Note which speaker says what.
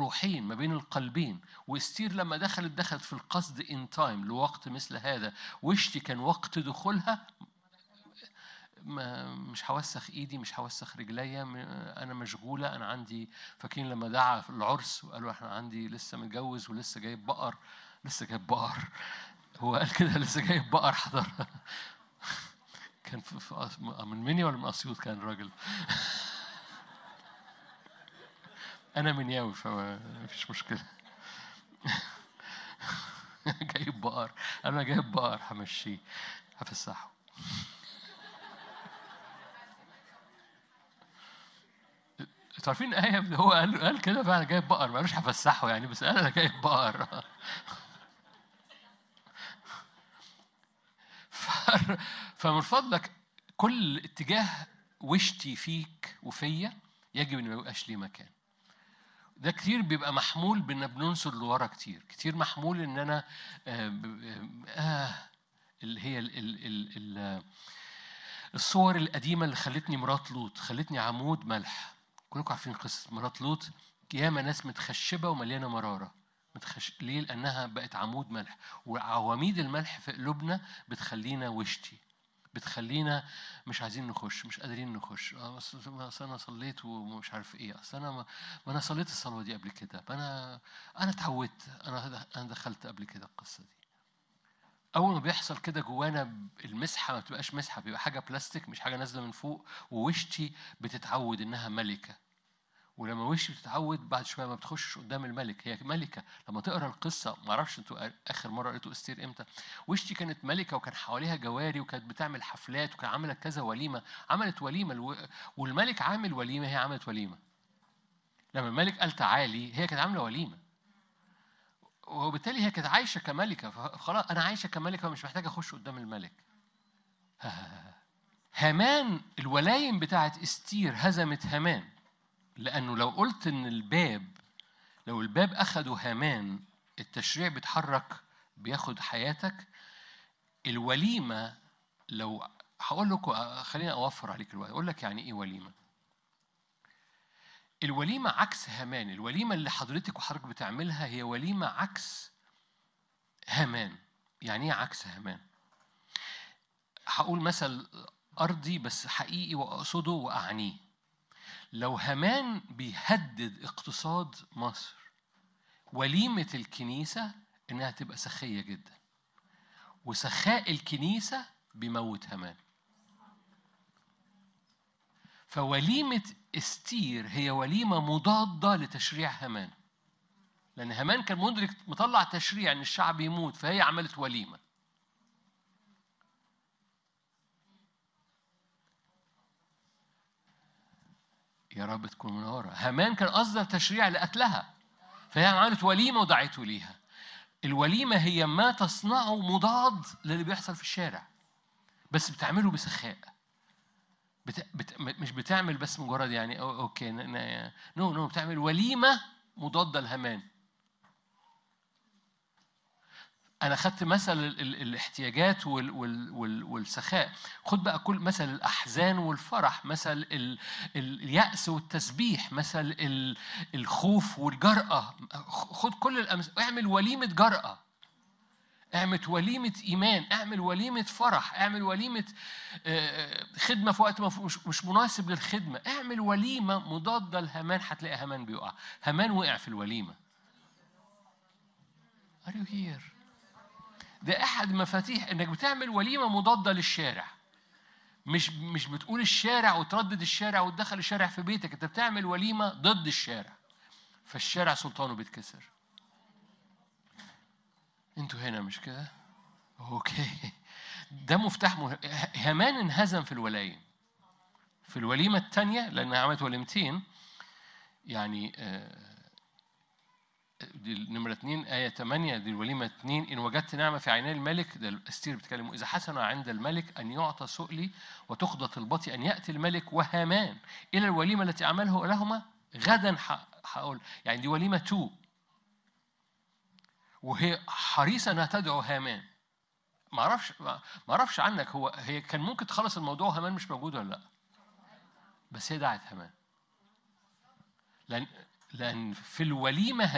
Speaker 1: الروحين ما بين القلبين واستير لما دخلت دخلت في القصد ان تايم لوقت مثل هذا وشتي كان وقت دخولها ما مش هوسخ ايدي مش هوسخ رجليا م- انا مشغوله انا عندي فاكرين لما دعا في العرس وقالوا احنا عندي لسه متجوز ولسه جايب بقر لسه جايب بقر هو قال كده لسه جايب بقر حضر كان في في أس- من منيا ولا من اسيوط كان الراجل انا منياوي فما فيش مشكله جايب بقر انا جايب بقر همشيه هفسحه انتوا عارفين آية اللي هو قال قال كده فعلا جايب بقر ما قالوش هفسحه يعني بس قال انا جايب بقر ف- فمن فضلك كل اتجاه وشتي فيك وفيا يجب انه ما يبقاش ليه مكان ده كتير بيبقى محمول بان بننصر لورا كتير كتير محمول ان انا آه, ب- آه اللي هي ال ال ال ال الصور القديمه اللي خلتني مرات لوط خلتني عمود ملح كلكم عارفين قصه مرات لوط ياما ناس متخشبه ومليانه مراره متخش... ليه؟ لأنها بقت عمود ملح وعواميد الملح في قلوبنا بتخلينا وشتي بتخلينا مش عايزين نخش مش قادرين نخش آه، أصل أصل انا صليت ومش عارف ايه اصل انا ما ما انا صليت الصلاه دي قبل كده ما انا انا اتعودت انا انا دخلت قبل كده القصه دي اول ما بيحصل كده جوانا المسحه ما بتبقاش مسحه بيبقى حاجه بلاستيك مش حاجه نازله من فوق ووشتي بتتعود انها ملكه ولما وشي بتتعود بعد شويه ما بتخش قدام الملك هي ملكه لما تقرا القصه ما اعرفش انتوا اخر مره قريتوا استير امتى وشتي كانت ملكه وكان حواليها جواري وكانت بتعمل حفلات وكان عملت كذا وليمه عملت وليمه الو... والملك عامل وليمه هي عملت وليمه لما الملك قال تعالي هي كانت عامله وليمه وبالتالي هي كانت عايشه كملكه فخلاص انا عايشه كملكه ومش محتاجه اخش قدام الملك هامان الولايم بتاعت استير هزمت هامان لانه لو قلت ان الباب لو الباب اخده هامان التشريع بيتحرك بياخد حياتك الوليمه لو هقول لكم خليني اوفر عليك الوقت اقول لك يعني ايه وليمه الوليمه عكس هامان الوليمه اللي حضرتك وحضرتك بتعملها هي وليمه عكس هامان يعني ايه عكس هامان هقول مثل ارضي بس حقيقي واقصده واعنيه لو هامان بيهدد اقتصاد مصر وليمة الكنيسة إنها تبقى سخية جدا وسخاء الكنيسة بيموت هامان فوليمة استير هي وليمة مضادة لتشريع هامان لأن هامان كان مدرك مطلع تشريع إن الشعب يموت فهي عملت وليمة يا رب تكون منورة هامان كان أصدر تشريع لقتلها فهي عملت وليمة ودعته ليها الوليمة هي ما تصنعه مضاد للي بيحصل في الشارع بس بتعمله بسخاء بت... بت... مش بتعمل بس مجرد يعني أو اوكي ن... ن... نو نو بتعمل وليمة مضادة لهامان أنا خدت مثل ال... ال... الاحتياجات وال... وال... وال... والسخاء خد بقى كل مثل الأحزان والفرح مثل ال... اليأس والتسبيح مثل ال... الخوف والجرأة خد كل الأمثلة اعمل وليمة جرأة اعمل وليمة إيمان اعمل وليمة فرح اعمل وليمة خدمة في وقت مش مش مناسب للخدمة اعمل وليمة مضادة لهامان هتلاقي هامان بيقع هامان وقع في الوليمة Are you here؟ ده أحد مفاتيح إنك بتعمل وليمة مضادة للشارع مش مش بتقول الشارع وتردد الشارع وتدخل الشارع في بيتك انت بتعمل وليمه ضد الشارع فالشارع سلطانه بيتكسر انتوا هنا مش كده اوكي ده مفتاح مه... هامان انهزم في الولايم في الوليمة الثانية لأنها عملت وليمتين يعني دي نمرة اثنين آية 8 دي الوليمة اثنين إن وجدت نعمة في عيني الملك ده أستير بتكلم إذا حسن عند الملك أن يعطى سؤلي وتقضى طلبتي أن يأتي الملك وهامان إلى الوليمة التي أعمله لهما غدا هقول يعني دي وليمة تو وهي حريصة أنها تدعو هامان ما اعرفش ما اعرفش عنك هو هي كان ممكن تخلص الموضوع هامان مش موجود ولا لا بس هي دعت هامان لان لأن في الوليمة